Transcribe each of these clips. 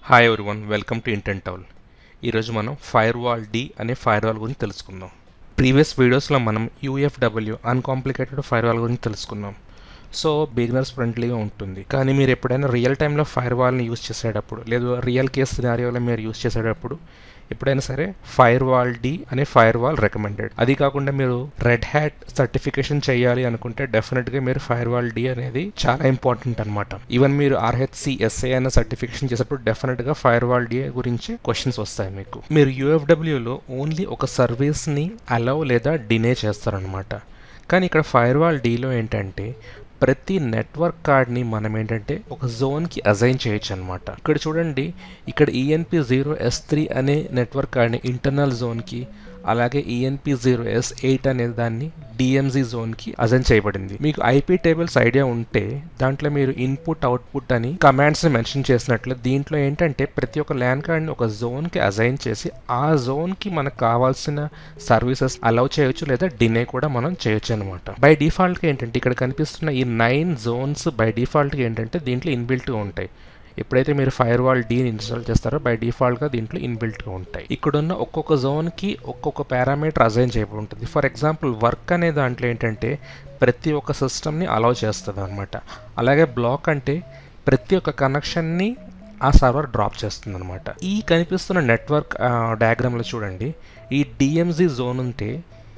hi everyone welcome to ఇంటెంట్ టౌల్ ఈరోజు మనం ఫైర్ వాల్ డి అనే ఫైర్ వాల్ గురించి తెలుసుకుందాం ప్రీవియస్ వీడియోస్లో మనం యూఎఫ్డబ్ల్యూ అన్కాంప్లికేటెడ్ ఫైర్ వాల్ గురించి తెలుసుకున్నాం సో బిగినర్స్ ఫ్రెండ్లీగా ఉంటుంది కానీ మీరు ఎప్పుడైనా రియల్ టైంలో ఫైర్ వాల్ని యూస్ చేసేటప్పుడు లేదు రియల్ కేస్ సినారియోలో మీరు యూస్ చేసేటప్పుడు ఎప్పుడైనా సరే ఫైర్ వాల్ డి అనే ఫైర్ వాల్ రికమెండెడ్ అది కాకుండా మీరు రెడ్ హ్యాట్ సర్టిఫికేషన్ చేయాలి అనుకుంటే డెఫినెట్గా మీరు ఫైర్ వాల్ డి అనేది చాలా ఇంపార్టెంట్ అనమాట ఈవెన్ మీరు ఆర్హెచ్సి ఎస్ఏ అనే సర్టిఫికేషన్ చేసేటప్పుడు డెఫినెట్గా ఫైర్ వాల్ డి గురించి క్వశ్చన్స్ వస్తాయి మీకు మీరు యూఎఫ్డబ్ల్యూలో ఓన్లీ ఒక సర్వీస్ని అలౌ లేదా డినే చేస్తారనమాట కానీ ఇక్కడ ఫైర్ వాల్ డీలో ఏంటంటే ప్రతి నెట్వర్క్ కార్డ్ని మనం ఏంటంటే ఒక జోన్కి అజైన్ చేయొచ్చు అనమాట ఇక్కడ చూడండి ఇక్కడ ఈఎన్పి జీరో ఎస్ త్రీ అనే నెట్వర్క్ కార్డ్ని ఇంటర్నల్ జోన్కి అలాగే ఈఎన్పి జీరో ఎస్ ఎయిట్ అనే దాన్ని డిఎంజీ జోన్కి అజైన్ చేయబడింది మీకు ఐపీ టేబుల్స్ ఐడియా ఉంటే దాంట్లో మీరు ఇన్పుట్ అవుట్పుట్ అని కమాండ్స్ని మెన్షన్ చేసినట్లు దీంట్లో ఏంటంటే ప్రతి ఒక్క ల్యాన్ కార్డ్ని ఒక జోన్కి అజైన్ చేసి ఆ జోన్కి మనకు కావాల్సిన సర్వీసెస్ అలౌ చేయొచ్చు లేదా డినే కూడా మనం చేయొచ్చు అనమాట బై డిఫాల్ట్గా ఏంటంటే ఇక్కడ కనిపిస్తున్న ఈ నైన్ జోన్స్ బై డిఫాల్ట్గా ఏంటంటే దీంట్లో ఇన్బిల్ట్గా ఉంటాయి ఎప్పుడైతే మీరు ఫైర్ వాల్ డీని ఇన్స్టాల్ చేస్తారో బై డిఫాల్ట్గా దీంట్లో ఇన్బిల్ట్గా ఉంటాయి ఇక్కడున్న ఒక్కొక్క జోన్కి ఒక్కొక్క పారామీటర్ అజైన్ చేయబడి ఉంటుంది ఫర్ ఎగ్జాంపుల్ వర్క్ అనే దాంట్లో ఏంటంటే ప్రతి ఒక్క సిస్టమ్ని అలౌ చేస్తుంది అనమాట అలాగే బ్లాక్ అంటే ప్రతి ఒక్క కనెక్షన్ని ఆ సర్వర్ డ్రాప్ చేస్తుంది అనమాట ఈ కనిపిస్తున్న నెట్వర్క్ డయాగ్రామ్లో చూడండి ఈ డిఎంజీ జోన్ ఉంటే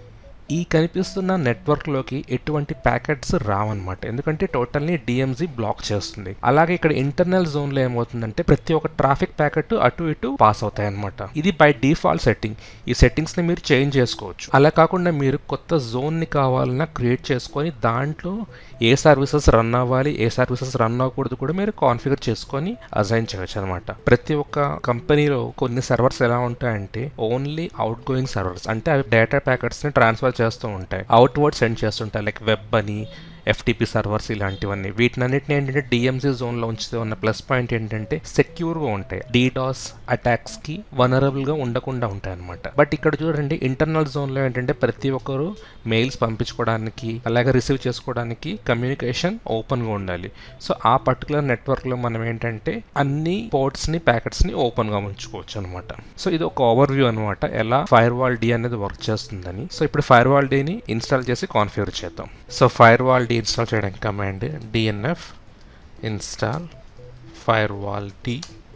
ఈ కనిపిస్తున్న నెట్వర్క్లోకి ఎటువంటి ప్యాకెట్స్ రావన్నమాట ఎందుకంటే టోటల్ని డిఎంజీ బ్లాక్ చేస్తుంది అలాగే ఇక్కడ ఇంటర్నల్ జోన్లో ఏమవుతుందంటే ప్రతి ఒక్క ట్రాఫిక్ ప్యాకెట్ అటు ఇటు పాస్ అవుతాయి అనమాట ఇది బై డిఫాల్ట్ సెట్టింగ్ ఈ సెట్టింగ్స్ని మీరు చేంజ్ చేసుకోవచ్చు అలా కాకుండా మీరు కొత్త జోన్ని కావాలన్నా క్రియేట్ చేసుకొని దాంట్లో ఏ సర్వీసెస్ రన్ అవ్వాలి ఏ సర్వీసెస్ రన్ అవ్వకూడదు కూడా మీరు కాన్ఫిగర్ చేసుకొని అజైన్ చేయొచ్చు అనమాట ప్రతి ఒక్క కంపెనీలో కొన్ని సర్వర్స్ ఎలా ఉంటాయంటే ఓన్లీ అవుట్ గోయింగ్ సర్వర్స్ అంటే అవి డేటా ప్యాకెట్స్ని ట్రాన్స్ఫర్ చేస్తూ ఉంటాయి అవుట్వర్డ్ సెండ్ చేస్తుంటాయి లైక్ వెబ్ అని ఎఫ్టీపీ సర్వర్స్ ఇలాంటివన్నీ వీటినన్నిటిని ఏంటంటే డిఎంసీ జోన్లో ఉంచితే ఉన్న ప్లస్ పాయింట్ ఏంటంటే సెక్యూర్గా ఉంటాయి డీడాస్ అటాక్స్కి వనరబుల్గా ఉండకుండా ఉంటాయి అనమాట బట్ ఇక్కడ చూడండి ఇంటర్నల్ జోన్లో ఏంటంటే ప్రతి ఒక్కరు మెయిల్స్ పంపించుకోవడానికి అలాగే రిసీవ్ చేసుకోవడానికి కమ్యూనికేషన్ ఓపెన్గా ఉండాలి సో ఆ పర్టికులర్ నెట్వర్క్లో మనం ఏంటంటే అన్ని పోర్ట్స్ని ప్యాకెట్స్ని ఓపెన్గా ఉంచుకోవచ్చు అనమాట సో ఇది ఒక ఓవర్ వ్యూ అనమాట ఎలా ఫైర్ వాల్ డి అనేది వర్క్ చేస్తుందని సో ఇప్పుడు ఫైర్ వాల్ డీని ఇన్స్టాల్ చేసి కాన్ఫిగర్ చేద్దాం so fire wall D install చేయడానికి command DNF install fire wall D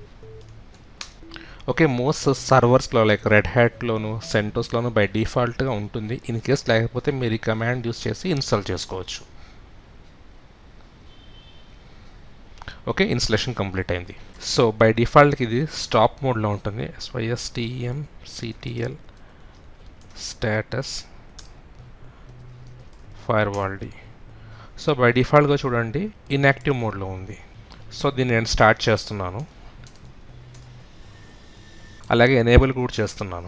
okay most సర్వర్స్లో లైక్ రెడ్ హ్యాట్లోను సెంటోస్లోను బై డిఫాల్ట్గా ఉంటుంది ఇన్ కేస్ లేకపోతే మీరు ఈ కమాండ్ యూస్ చేసి ఇన్స్టాల్ చేసుకోవచ్చు ఓకే ఇన్స్టలేషన్ కంప్లీట్ అయింది సో బై డిఫాల్ట్కి ఇది స్టాప్ మోడ్లో ఉంటుంది SYSTM CTL status fire wall D so by డిఫాల్ట్గా చూడండి ఇన్యాక్టివ్ మోడ్లో ఉంది సో దీన్ని నేను స్టార్ట్ చేస్తున్నాను అలాగే ఎనేబుల్ కూడా చేస్తున్నాను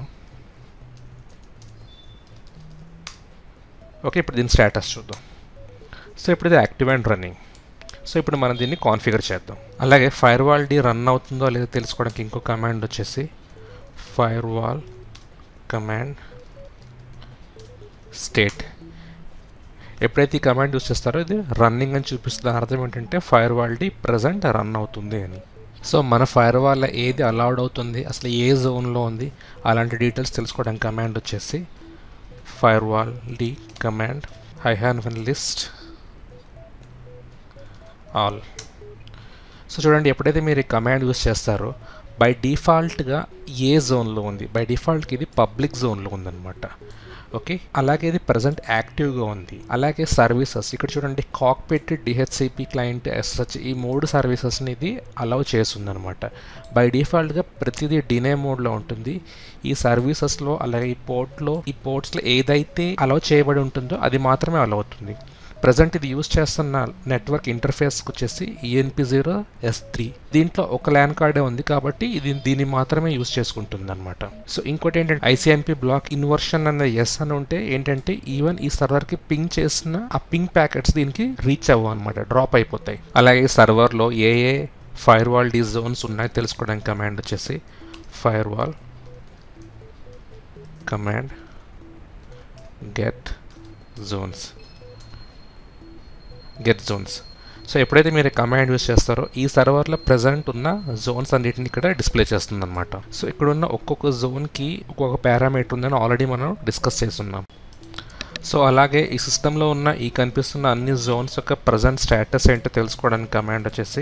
ఓకే ఇప్పుడు దీని స్టేటస్ చూద్దాం సో ఇప్పుడు ఇది యాక్టివ్ అండ్ రన్నింగ్ సో ఇప్పుడు మనం దీన్ని కాన్ఫిగర్ చేద్దాం అలాగే ఫైర్ వాల్ డి రన్ అవుతుందో లేదో తెలుసుకోవడానికి ఇంకో కమాండ్ వచ్చేసి ఫైర్ వాల్ కమాండ్ స్టేట్ ఎప్పుడైతే ఈ కమాండ్ యూస్ చేస్తారో ఇది రన్నింగ్ అని చూపిస్తుంది అర్థం ఏంటంటే fire wall D present run అవుతుంది అని సో మన ఫైర్ వాల్ ఏది అలౌడ్ అవుతుంది అసలు ఏ జోన్లో ఉంది అలాంటి డీటెయిల్స్ తెలుసుకోవడానికి కమాండ్ వచ్చేసి fire wall D command hyphen one list all so చూడండి ఎప్పుడైతే మీరు ఈ కమాండ్ యూస్ చేస్తారో బై డిఫాల్ట్గా ఏ జోన్లో ఉంది బై డిఫాల్ట్కి ఇది పబ్లిక్ జోన్లో ఉందన్నమాట ఓకే అలాగే ఇది ప్రజెంట్ యాక్టివ్గా ఉంది అలాగే సర్వీసెస్ ఇక్కడ చూడండి కాక్పిట్ డిహెచ్సిపి క్లయింట్ ఎస్హెచ్ ఈ మూడు సర్వీసెస్ని ఇది అలౌ చేస్తుందన్నమాట బై డిఫాల్ట్గా ప్రతిదీ డినే మోడ్లో ఉంటుంది ఈ సర్వీసెస్లో అలాగే ఈ పోర్ట్లో ఈ పోర్ట్స్లో ఏదైతే అలౌ చేయబడి ఉంటుందో అది మాత్రమే అలౌ అవుతుంది ప్రజెంట్ ఇది యూస్ చేస్తున్న నెట్వర్క్ ఇంటర్ఫేస్కి వచ్చేసి ఈఎన్పి జీరో ఎస్ త్రీ దీంట్లో ఒక ల్యాన్ కార్డే ఉంది కాబట్టి ఇది దీన్ని మాత్రమే యూస్ చేసుకుంటుంది అనమాట సో ఇంకోటి ఏంటంటే ఐసీఎంపీ బ్లాక్ ఇన్వర్షన్ అన్న ఎస్ అని ఉంటే ఏంటంటే ఈవెన్ ఈ సర్వర్కి పింగ్ చేసిన ఆ పింగ్ ప్యాకెట్స్ దీనికి రీచ్ అవ్వ అనమాట డ్రాప్ అయిపోతాయి అలాగే సర్వర్లో ఏ ఏ ఫైర్ వాల్ డీ జోన్స్ ఉన్నాయో తెలుసుకోవడానికి కమాండ్ వచ్చేసి firewall command get zones get zones so ఎప్పుడైతే మీరు కమాండ్ యూస్ చేస్తారో ఈ సర్వర్లో ప్రజెంట్ ఉన్న జోన్స్ అన్నిటిని ఇక్కడ డిస్ప్లే చేస్తుంది అనమాట సో ఇక్కడ ఉన్న ఒక్కొక్క జోన్కి ఒక్కొక్క పారామీటర్ ఉందని ఆల్రెడీ మనం డిస్కస్ చేస్తున్నాం సో అలాగే ఈ సిస్టంలో ఉన్న ఈ కనిపిస్తున్న అన్ని జోన్స్ యొక్క ప్రజెంట్ స్టేటస్ ఏంటో తెలుసుకోవడానికి కమాండ్ వచ్చేసి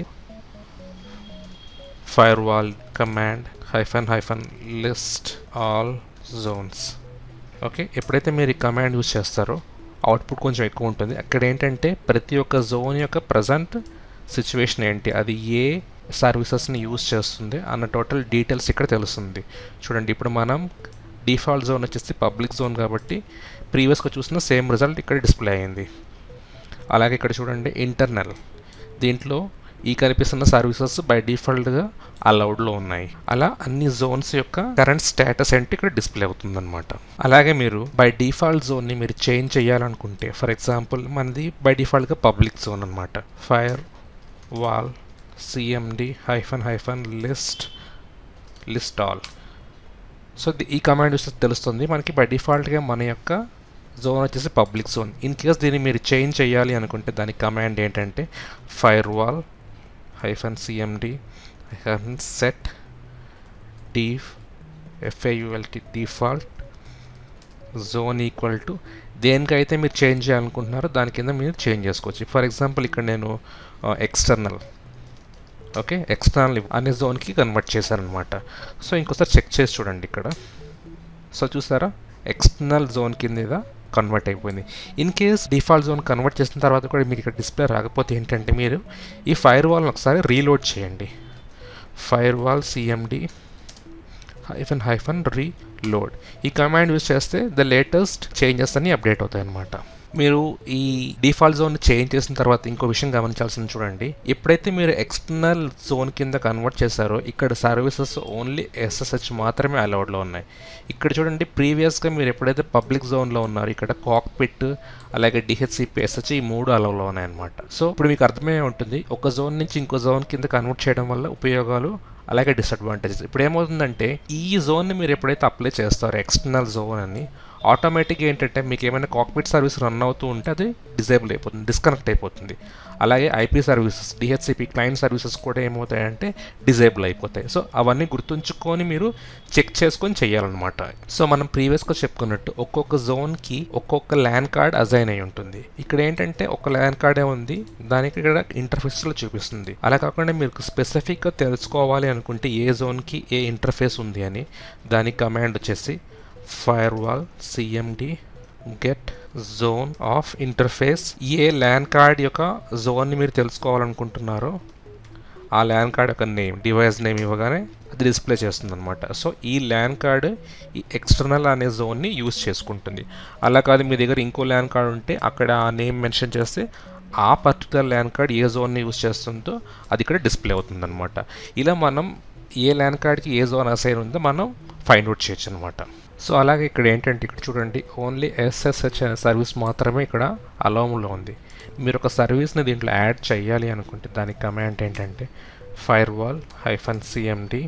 firewall command hyphen hyphen list all zones okay ఎప్పుడైతే మీరు ఈ కమాండ్ యూస్ చేస్తారో అవుట్పుట్ కొంచెం ఎక్కువ ఉంటుంది అక్కడ ఏంటంటే ప్రతి ఒక్క జోన్ యొక్క ప్రజెంట్ సిచ్యువేషన్ ఏంటి అది ఏ సర్వీసెస్ని యూస్ చేస్తుంది అన్న టోటల్ డీటెయిల్స్ ఇక్కడ తెలుస్తుంది చూడండి ఇప్పుడు మనం డిఫాల్ట్ జోన్ వచ్చేసి పబ్లిక్ జోన్ కాబట్టి ప్రీవియస్గా చూసిన సేమ్ రిజల్ట్ ఇక్కడ డిస్ప్లే అయింది అలాగే ఇక్కడ చూడండి ఇంటర్నల్ దీంట్లో ఈ కనిపిస్తున్న సర్వీసెస్ బై డిఫాల్ట్గా అలౌడ్లో ఉన్నాయి అలా అన్ని జోన్స్ యొక్క కరెంట్ స్టేటస్ ఏంటి ఇక్కడ డిస్ప్లే అవుతుందన్నమాట అలాగే మీరు బై డిఫాల్ట్ జోన్ని మీరు చేంజ్ చేయాలనుకుంటే ఫర్ ఎగ్జాంపుల్ మనది బై డిఫాల్ట్గా పబ్లిక్ జోన్ అనమాట firewall CMD hyphen hyphen list list all so ఈ కమాండ్ చూస్తే తెలుస్తుంది మనకి బై డిఫాల్ట్గా మన యొక్క జోన్ వచ్చేసి పబ్లిక్ జోన్ ఇన్ కేస్ దీన్ని మీరు చేంజ్ చేయాలి అనుకుంటే దాని కమాండ్ ఏంటంటే firewall hyphen CMD hyphen set DEF FAULT default zone equal to దేనికైతే మీరు చేంజ్ చేయాలనుకుంటున్నారో దాని కింద మీరు చేంజ్ చేసుకోవచ్చు ఫర్ ఎగ్జాంపుల్ ఇక్కడ నేను ఎక్స్టర్నల్ ఓకే ఎక్స్టర్నల్ అనే జోన్కి కన్వర్ట్ చేశారనమాట సో ఇంకోసారి చెక్ చేసి చూడండి ఇక్కడ సో చూసారా ఎక్స్టర్నల్ జోన్ కింద కన్వర్ట్ అయిపోయింది in case default zone convert చేసిన తర్వాత కూడా మీకు ఇక్కడ డిస్ప్లే రాకపోతే ఏంటంటే మీరు ఈ ఫైర్ వాల్ని ఒకసారి రీలోడ్ చేయండి firewall CMD hyphen hyphen reload ఈ కమాండ్ యూస్ చేస్తే ద లేటెస్ట్ చేంజెస్ అన్ని అప్డేట్ అవుతాయి అన్నమాట మీరు ఈ డిఫాల్ట్ జోన్ చేంజ్ చేసిన తర్వాత ఇంకో విషయం గమనించాల్సింది చూడండి ఎప్పుడైతే మీరు ఎక్స్టర్నల్ జోన్ కింద కన్వర్ట్ చేశారో ఇక్కడ సర్వీసెస్ ఓన్లీ ఎస్ఎస్హెచ్ మాత్రమే అలౌడ్లో ఉన్నాయి ఇక్కడ చూడండి ప్రీవియస్గా మీరు ఎప్పుడైతే పబ్లిక్ జోన్లో ఉన్నారో ఇక్కడ కాక్పిట్ అలాగే డిహెచ్సిపి ఎస్హెచ్ ఈ మూడు అలౌలో ఉన్నాయన్నమాట సో ఇప్పుడు మీకు అర్థమయ్యే ఉంటుంది ఒక జోన్ నుంచి ఇంకో జోన్ కింద కన్వర్ట్ చేయడం వల్ల ఉపయోగాలు అలాగే డిసడ్వాంటేజెస్ ఇప్పుడు ఏమవుతుందంటే ఈ జోన్ని మీరు ఎప్పుడైతే అప్లై చేస్తారో ఎక్స్టర్నల్ జోన్ అని ఆటోమేటిక్గా ఏంటంటే మీకు ఏమైనా కాక్పిట్ సర్వీస్ రన్ అవుతూ ఉంటే అది డిజేబుల్ అయిపోతుంది డిస్కనెక్ట్ అయిపోతుంది అలాగే IP services DHCP client services కూడా ఏమవుతాయంటే డిజేబుల్ అయిపోతాయి సో అవన్నీ గుర్తుంచుకొని మీరు చెక్ చేసుకొని చేయాలన్నమాట సో మనం ప్రీవియస్గా చెప్పుకున్నట్టు ఒక్కొక్క జోన్కి ఒక్కొక్క ల్యాన్ కార్డ్ అజైన్ అయి ఉంటుంది ఇక్కడ ఏంటంటే ఒక ల్యాన్ కార్డే ఉంది దానికి ఇక్కడ ఇంటర్ఫేస్లో చూపిస్తుంది అలా కాకుండా మీరు స్పెసిఫిక్గా తెలుసుకోవాలి అనుకుంటే ఏ జోన్కి ఏ ఇంటర్ఫేస్ ఉంది అని దాని కమాండ్ వచ్చేసి firewall CMD get zone of interface ఏ ల్యాన్ కార్డ్ యొక్క జోన్ని మీరు తెలుసుకోవాలనుకుంటున్నారో ఆ ల్యాన్ కార్డ్ యొక్క నేమ్ డివైస్ నేమ్ ఇవ్వగానే అది డిస్ప్లే చేస్తుంది అనమాట సో ఈ ల్యాన్ కార్డ్ ఈ ఎక్స్టర్నల్ అనే జోన్ని యూస్ చేసుకుంటుంది అలా కాదు మీ దగ్గర ఇంకో ల్యాన్ కార్డ్ ఉంటే అక్కడ ఆ నేమ్ మెన్షన్ చేస్తే ఆ పర్టికులర్ ల్యాన్ కార్డ్ ఏ జోన్ని యూస్ చేస్తుందో అది ఇక్కడ డిస్ప్లే అవుతుంది అనమాట ఇలా మనం ఏ ల్యాన్ కార్డ్కి ఏ జోన్ అసైన్ ఉందో మనం ఫైండ్ అవుట్ చేయొచ్చు అనమాట సో అలాగే ఇక్కడ ఏంటంటే ఇక్కడ చూడండి ఓన్లీ ఎస్ఎస్హెచ్ అనే సర్వీస్ మాత్రమే ఇక్కడ అలోమ్లో ఉంది మీరు ఒక సర్వీస్ని దీంట్లో యాడ్ చేయాలి అనుకుంటే దానికి కమాండ్ ఏంటంటే firewall hyphen CMD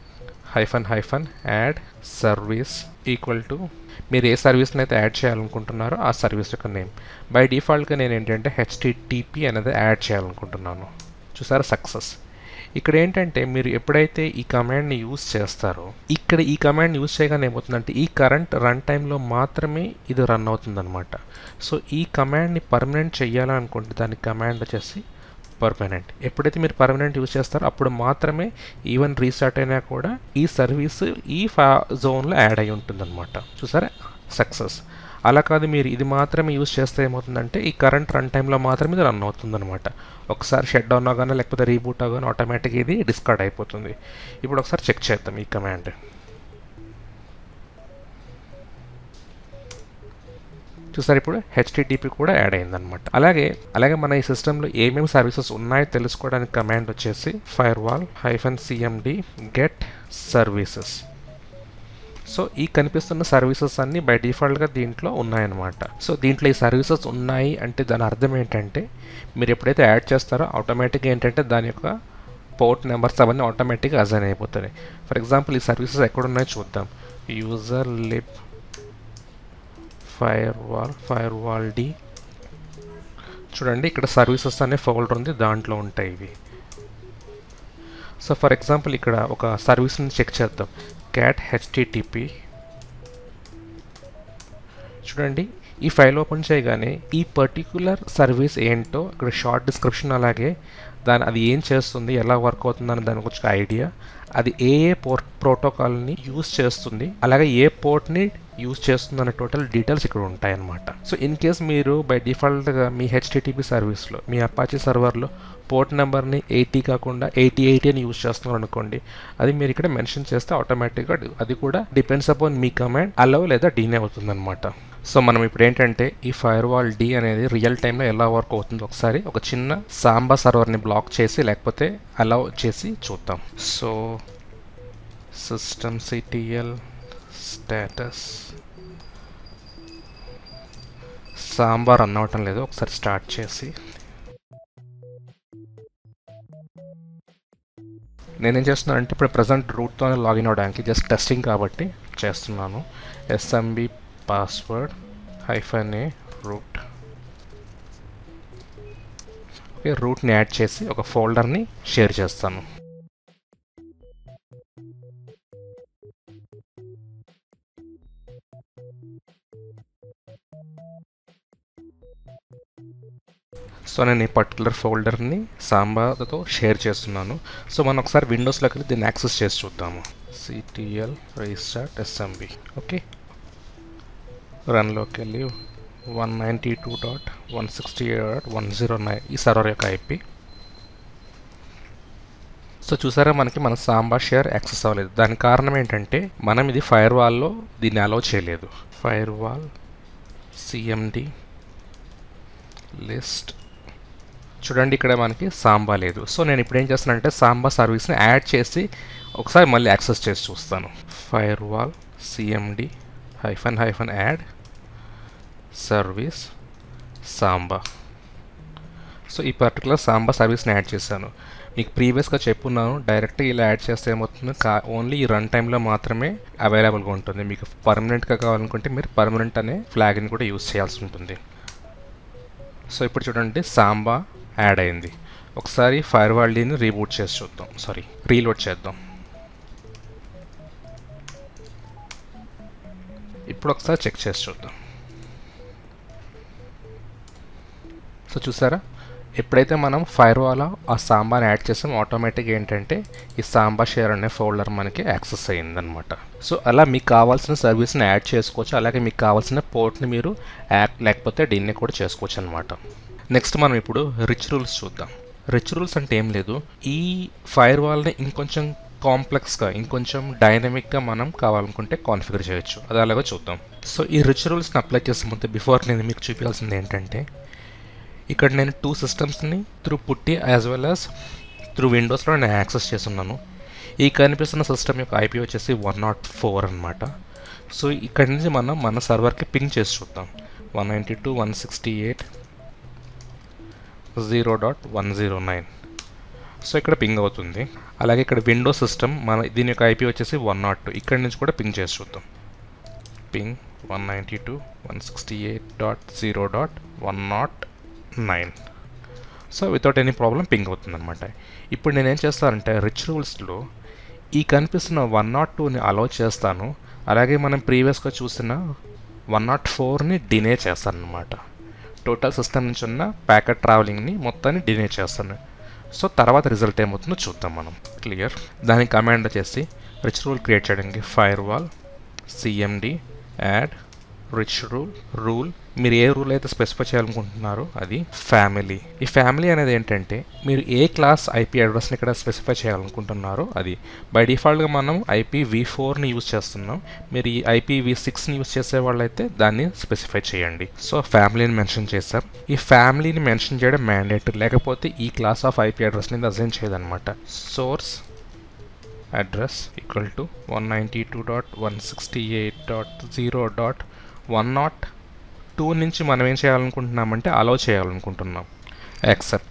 hyphen hyphen add service equal to మీరు ఏ సర్వీస్ని అయితే యాడ్ చేయాలనుకుంటున్నారో ఆ సర్వీస్ యొక్క నేమ్ బై డిఫాల్ట్గా నేను ఏంటంటే హెచ్టిటిపి అనేది యాడ్ చేయాలనుకుంటున్నాను చూసారా సక్సెస్ ఇక్కడ ఏంటంటే మీరు ఎప్పుడైతే ఈ కమాండ్ని యూస్ చేస్తారో ఇక్కడ ఈ కమాండ్ యూస్ చేయగానే ఏమవుతుందంటే ఈ కరెంట్ రన్ టైంలో మాత్రమే ఇది రన్ అవుతుందన్నమాట సో ఈ కమాండ్ని పర్మనెంట్ చేయాలనుకుంటే దాని కమాండ్ వచ్చేసి పర్మనెంట్ ఎప్పుడైతే మీరు పర్మనెంట్ యూస్ చేస్తారో అప్పుడు మాత్రమే ఈవెన్ రీస్టార్ట్ అయినా కూడా ఈ సర్వీస్ ఈ ఫా జోన్లో యాడ్ అయి ఉంటుందన్నమాట చూసారా సక్సెస్ అలా కాదు మీరు ఇది మాత్రమే యూస్ చేస్తే ఏమవుతుందంటే ఈ కరెంట్ రన్ టైంలో మాత్రమే ఇది రన్ అవుతుందన్నమాట ఒకసారి షట్ డౌన్ అవగానే లేకపోతే రీబూట్ అవగానే ఆటోమేటిక్గా ఇది డిస్కార్డ్ అయిపోతుంది ఇప్పుడు ఒకసారి చెక్ చేద్దాం ఈ కమాండ్ చూసారు ఇప్పుడు హెచ్టిటిపి కూడా యాడ్ అయిందనమాట అలాగే అలాగే మన ఈ సిస్టంలో ఏమేమి సర్వీసెస్ ఉన్నాయో తెలుసుకోవడానికి కమాండ్ వచ్చేసి firewall hyphen CMD get services so ఈ కనిపిస్తున్న సర్వీసెస్ అన్నీ బై డిఫాల్ట్గా దీంట్లో ఉన్నాయన్నమాట సో దీంట్లో ఈ సర్వీసెస్ ఉన్నాయి అంటే దాని అర్థం ఏంటంటే మీరు ఎప్పుడైతే యాడ్ చేస్తారో ఆటోమేటిక్గా ఏంటంటే దాని యొక్క పోర్ట్ నెంబర్స్ అవన్నీ ఆటోమేటిక్గా అజైన్ అయిపోతాయి ఫర్ ఎగ్జాంపుల్ ఈ సర్వీసెస్ ఎక్కడున్నాయో చూద్దాం user lib firewall fire wall D చూడండి ఇక్కడ సర్వీసెస్ అనే ఫోల్డర్ ఉంది దాంట్లో ఉంటాయి ఇవి సో ఫర్ ఎగ్జాంపుల్ ఇక్కడ ఒక సర్వీస్ని చెక్ చేద్దాం క్యాట్ హెచ్టిటిపి చూడండి ఈ ఫైల్ ఓపెన్ చేయగానే ఈ పర్టిక్యులర్ సర్వీస్ ఏంటో ఇక్కడ షార్ట్ డిస్క్రిప్షన్ అలాగే దాని అది ఏం చేస్తుంది ఎలా వర్క్ అవుతుంది అనే దాని గురించి ఐడియా అది ఏ ఏ పోర్ ప్రోటోకాల్ని యూస్ చేస్తుంది అలాగే ఏ పోర్ట్ని యూస్ చేస్తుంది అనే టోటల్ డీటెయిల్స్ ఇక్కడ ఉంటాయన్నమాట సో ఇన్ కేస్ మీరు బై డిఫాల్ట్గా మీ హెచ్టిటిపి సర్వీస్లో మీ అపాచీ సర్వర్లో పోర్ట్ నెంబర్ని ఎయిటీ కాకుండా ఎయిటీ ఎయిటీ అని యూస్ చేస్తున్నారు అనుకోండి అది మీరు ఇక్కడ మెన్షన్ చేస్తే ఆటోమేటిక్గా అది కూడా డిపెండ్స్ అపాన్ మీ కమాండ్ అలవ్ లేదా డీనే అవుతుంది అనమాట సో మనం ఇప్పుడు ఏంటంటే ఈ ఫైర్ వాల్ డి అనేది రియల్ టైంలో ఎలా వర్క్ అవుతుందో ఒకసారి ఒక చిన్న సాంబా సర్వర్ని బ్లాక్ చేసి లేకపోతే అలౌ చేసి చూద్దాం so system CTL status Samba run అవటం లేదు ఒకసారి స్టార్ట్ చేసి నేనేం చేస్తున్నాను అంటే ఇప్పుడు ప్రజెంట్ రూట్తోనే లాగిన్ అవ్వడానికి జస్ట్ టెస్టింగ్ కాబట్టి చేస్తున్నాను SMB password hyphen A root okay రూట్ని యాడ్ చేసి ఒక ఫోల్డర్ని షేర్ చేస్తాను సో నేను ఈ పర్టికులర్ ఫోల్డర్ని సాంబాతో షేర్ చేస్తున్నాను సో మనం ఒకసారి విండోస్లోకి వెళ్ళి దీన్ని యాక్సెస్ చేసి చూద్దాము సిటిఎల్ రీస్టార్ట్ ఎస్ఎంబి ఓకే రన్లోకి వెళ్ళి one ninety two dot one sixty dot one zero nine ఈ సర్వర్ యొక్క ఐపీ సో చూసారా మనకి మన సాంబా షేర్ యాక్సెస్ అవ్వలేదు దానికి కారణం ఏంటంటే మనం ఇది ఫైర్ వాల్లో దీన్ని అలౌ చేయలేదు ఫైర్ వాల్ సిఎండి లిస్ట్ చూడండి ఇక్కడ మనకి సాంబా లేదు సో నేను ఇప్పుడు ఏం చేస్తానంటే సాంబా సర్వీస్ని యాడ్ చేసి ఒకసారి మళ్ళీ యాక్సెస్ చేసి చూస్తాను firewall CMD hyphen hyphen add service Samba so ఈ పర్టికులర్ సాంబా సర్వీస్ని యాడ్ చేశాను మీకు ప్రీవియస్గా చెప్పున్నాను డైరెక్ట్గా ఇలా యాడ్ చేస్తే ఏమవుతుంది కా ఓన్లీ ఈ రన్ టైంలో మాత్రమే అవైలబుల్గా ఉంటుంది మీకు పర్మనెంట్గా కావాలనుకుంటే మీరు పర్మనెంట్ అనే ఫ్లాగ్ని కూడా యూస్ చేయాల్సి ఉంటుంది సో ఇప్పుడు చూడండి సాంబా యాడ్ అయింది ఒకసారి ఫైర్ వాల్డీని రీబూట్ చేసి చూద్దాం సారీ రీలోడ్ చేద్దాం ఇప్పుడు ఒకసారి చెక్ చేసి చూద్దాం సో చూసారా ఎప్పుడైతే మనం ఫైర్ వాల్ ఆ సాంబాని యాడ్ చేసాం ఆటోమేటిక్ ఏంటంటే ఈ సాంబా షేర్ అనే ఫోల్డర్ మనకి యాక్సెస్ అయ్యిందనమాట సో అలా మీకు కావాల్సిన సర్వీస్ని యాడ్ చేసుకోవచ్చు అలాగే మీకు కావాల్సిన పోర్ట్ని మీరు యాడ్ లేకపోతే దీన్ని కూడా చేసుకోవచ్చు అనమాట నెక్స్ట్ మనం ఇప్పుడు రిచ్ రూల్స్ చూద్దాం రిచ్ రూల్స్ అంటే ఏం లేదు ఈ ఫైర్ వాల్ని ఇంకొంచెం కాంప్లెక్స్గా ఇంకొంచెం డైనమిక్గా మనం కావాలనుకుంటే కాన్ఫిగర్ చేయొచ్చు అది అలాగే చూద్దాం సో ఈ రిచ్ రూల్స్ని అప్లై చేసే ముందు బిఫోర్ నేను మీకు చూపించాల్సింది ఏంటంటే ఇక్కడ నేను టూ సిస్టమ్స్ని through PuTTY as well as through విండోస్లో నేను యాక్సెస్ చేస్తున్నాను ఈ కనిపిస్తున్న సిస్టమ్ యొక్క ఐపీ వచ్చేసి వన్ నాట్ ఫోర్ అనమాట సో ఇక్కడి నుంచి మనం మన సర్వర్కి పింగ్ చేసి చూద్దాం one ninety two one sixty eight zero dot one zero nine so ఇక్కడ పింగ్ అవుతుంది అలాగే ఇక్కడ విండో సిస్టమ్ మన దీని యొక్క ఐపీ వచ్చేసి వన్ నాట్ టూ ఇక్కడ నుంచి కూడా పింగ్ చేసి చూద్దాం ping one ninety two one sixty eight dot zero dot one nought nine so without any problem ping అవుతుందన్నమాట ఇప్పుడు నేనేం చేస్తానంటే రిచ్ రూల్స్లో ఈ కనిపిస్తున్న వన్ నాట్ టూని అలౌ చేస్తాను అలాగే మనం ప్రీవియస్గా చూసిన వన్ నాట్ ఫోర్ని డినే చేస్తాను అనమాట టోటల్ సిస్టమ్ నుంచి ఉన్న ప్యాకెట్ ట్రావెలింగ్ని మొత్తాన్ని డినే చేస్తాను సో తర్వాత రిజల్ట్ ఏమవుతుందో చూద్దాం మనం క్లియర్ దానికి కమాండ్ వచ్చేసి రిచ్ రూల్ క్రియేట్ చేయడానికి firewall CMD add rich rule rule మీరు ఏ రూల్ అయితే స్పెసిఫై చేయాలనుకుంటున్నారో అది ఫ్యామిలీ ఈ ఫ్యామిలీ అనేది ఏంటంటే మీరు ఏ క్లాస్ ఐపీ అడ్రస్ని ఇక్కడ స్పెసిఫై చేయాలనుకుంటున్నారో అది బై డిఫాల్ట్గా మనం ఐపీ వి ఫోర్ని యూజ్ చేస్తున్నాం మీరు ఈ ఐపీ వి సిక్స్ని యూజ్ చేసే వాళ్ళైతే దాన్ని స్పెసిఫై చేయండి సో ఫ్యామిలీని మెన్షన్ చేస్తాం ఈ ఫ్యామిలీని మెన్షన్ చేయడం మ్యాండేటరీ లేకపోతే ఈ క్లాస్ ఆఫ్ ఐపీ అడ్రస్ని అజైన్ చేయదన్నమాట source address equal to one ninety two dot one sixty eight dot zero dot one nought two నుంచి మనం ఏం చేయాలనుకుంటున్నామంటే అలౌ చేయాలనుకుంటున్నాం యాక్సెప్ట్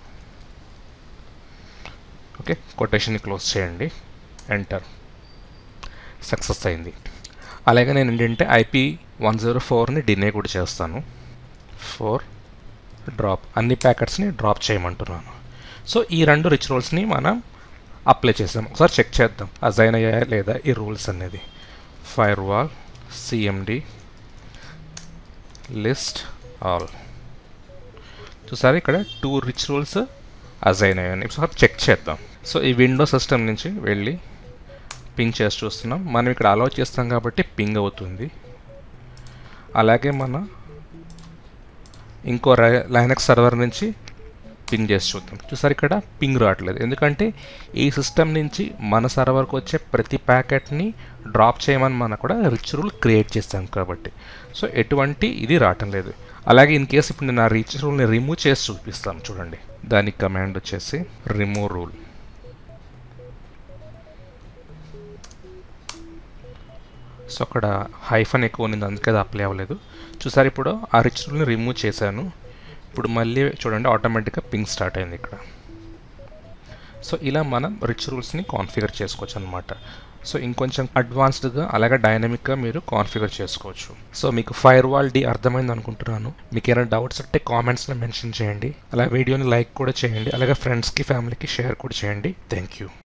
ఓకే కొటేషన్ని క్లోజ్ చేయండి ఎంటర్ సక్సెస్ అయింది అలాగే నేను ఏంటంటే ఐపీ వన్ జీరో ఫోర్ని డినే కూడా చేస్తాను ఫోర్ డ్రాప్ అన్ని ప్యాకెట్స్ని డ్రాప్ చేయమంటున్నాను సో ఈ రెండు రిచ్ రూల్స్ని మనం అప్లై చేసాం ఒకసారి చెక్ చేద్దాం అజైన్ అయ్యాయా లేదా ఈ రూల్స్ అనేది firewall CMD list all చూసారు ఇక్కడ టూ రిచ్ రూల్స్ అజైన్ అయ్యాయి ఒకసారి చెక్ చేద్దాం సో ఈ విండో సిస్టమ్ నుంచి వెళ్ళి పింగ్ చేసి చూస్తున్నాం మనం ఇక్కడ అలౌ చేస్తాం కాబట్టి పింగ్ అవుతుంది అలాగే మన ఇంకో లైనక్స్ సర్వర్ నుంచి పింగ్ చేసి చూద్దాం చూసారు ఇక్కడ పింగ్ రావట్లేదు ఎందుకంటే ఈ సిస్టమ్ నుంచి మన సర్వర్కి వచ్చే ప్రతి ప్యాకెట్ని డ్రాప్ చేయమని మనం కూడా రిచ్ రూల్ క్రియేట్ చేస్తాం కాబట్టి సో ఎటువంటి ఇది రావటం లేదు అలాగే ఇన్ కేసు ఇప్పుడు నేను ఆ రిచ్ రూల్ని రిమూవ్ చేసి చూపిస్తాను చూడండి దానికి కమాండ్ వచ్చేసి రిమూవ్ రూల్ సో అక్కడ హైఫన్ ఎక్కువ ఉంది అందుకే అది అప్లై అవ్వలేదు చూసారు ఇప్పుడు ఆ రిచ్ రూల్ని రిమూవ్ చేశాను ఇప్పుడు మళ్ళీ చూడండి ఆటోమేటిక్గా పింగ్ స్టార్ట్ అయింది ఇక్కడ సో ఇలా మనం రిచ్ రూల్స్ని కాన్ఫిగర్ చేసుకోవచ్చు అనమాట సో ఇంకొంచెం అడ్వాన్స్డ్గా అలాగే డైనమిక్గా మీరు కాన్ఫిగర్ చేసుకోవచ్చు సో మీకు ఫైర్ వాల్ డి అర్థమైంది అనుకుంటున్నాను మీకు ఏమైనా డౌట్స్ ఉంటే కామెంట్స్లో మెన్షన్ చేయండి అలాగే వీడియోని లైక్ కూడా చేయండి అలాగే ఫ్రెండ్స్కి ఫ్యామిలీకి షేర్ కూడా చేయండి థ్యాంక్ యూ